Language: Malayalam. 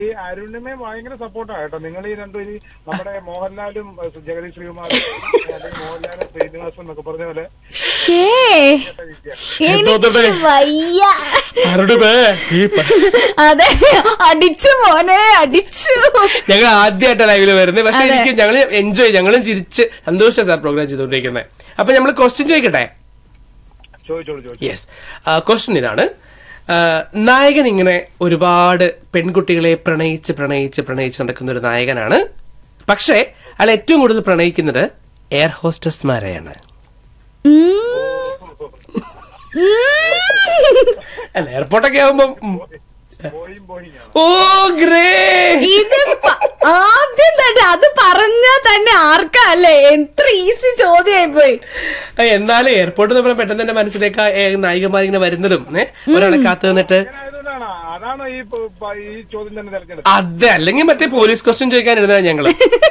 ഈ അരുണിനെ ഭയങ്കര സപ്പോർട്ടാണ് കേട്ടോ നിങ്ങൾ ഈ രണ്ടും ഈ നമ്മുടെ മോഹൻലാലും ഏഹ്, ജഗദീഷ് ശ്രീകുമാറും അല്ലെങ്കിൽ മോഹൻലാലും ശ്രീനിവാസും എന്നൊക്കെ പറഞ്ഞ പോലെ ഷേ വിദ്യ. എനിക്ക് വയ്യ ആരുടെ പേ? ഈ പ- അതെ അടിച്ചു മോനെ അടിച്ചു ഞങ്ങൾ ആദ്യമായിട്ട് ലൈവില് വരുന്നത് പക്ഷെ എനിക്ക് ഞങ്ങൾ എൻജോയ് ഞങ്ങളും ചിരിച്ച് സന്തോഷം സാർ പ്രോഗ്രാം ചെയ്തുകൊണ്ടിരിക്കുന്നത് അപ്പൊ നമ്മൾ ക്വസ്റ്റ്യൻ ചോദിക്കട്ടെ ചോദിച്ചോളൂ ചോദിച്ചു യെസ് ക്വസ്റ്റ്യൻ ഇതാണ് ആ, നായകൻ ഇങ്ങനെ ഒരുപാട് പെൺകുട്ടികളെ പ്രണയിച്ച് പ്രണയിച്ച് പ്രണയിച്ച് നടക്കുന്ന ഒരു നായകനാണ് പക്ഷേ അയാൾ ഏറ്റവും കൂടുതൽ പ്രണയിക്കുന്നത് എയർ ഹോസ്റ്റസ്മാരെയാണ് ഉം. അല്ല എയർപോർട്ടൊക്കെ ആവുമ്പം ഉം. ബോയിങ് ബോയിങ് ആണ് ഓ ഗ്രേ ഇത് പ- ആദ്യം തന്നെ അത് പറഞ്ഞാ തന്നെ ആർക്കാ അല്ലേ എത്ര ഈസി ചോദ്യമായി പോയി എന്നാലും എയർപോർട്ട് നമ്മൾ പെട്ടെന്ന് തന്നെ മനസ്സിലേക്ക് ആ, ഏ, നായികമാരിങ്ങനെ വരുന്നതും ഏ, ഒരാളെ കാത്തു നിന്നിട്ട് അങ്ങനെ ആയതുകൊണ്ടാണ് അതാണ് ഈ പ- പ- ഈ ചോദ്യം തന്നെ തിരഞ്ഞെടുത്തത് അതെ അല്ലെങ്കിൽ മറ്റേ പോലീസ് ക്വസ്റ്റ്യൻ ചോദിക്കാനിരുന്നത് ഞങ്ങള്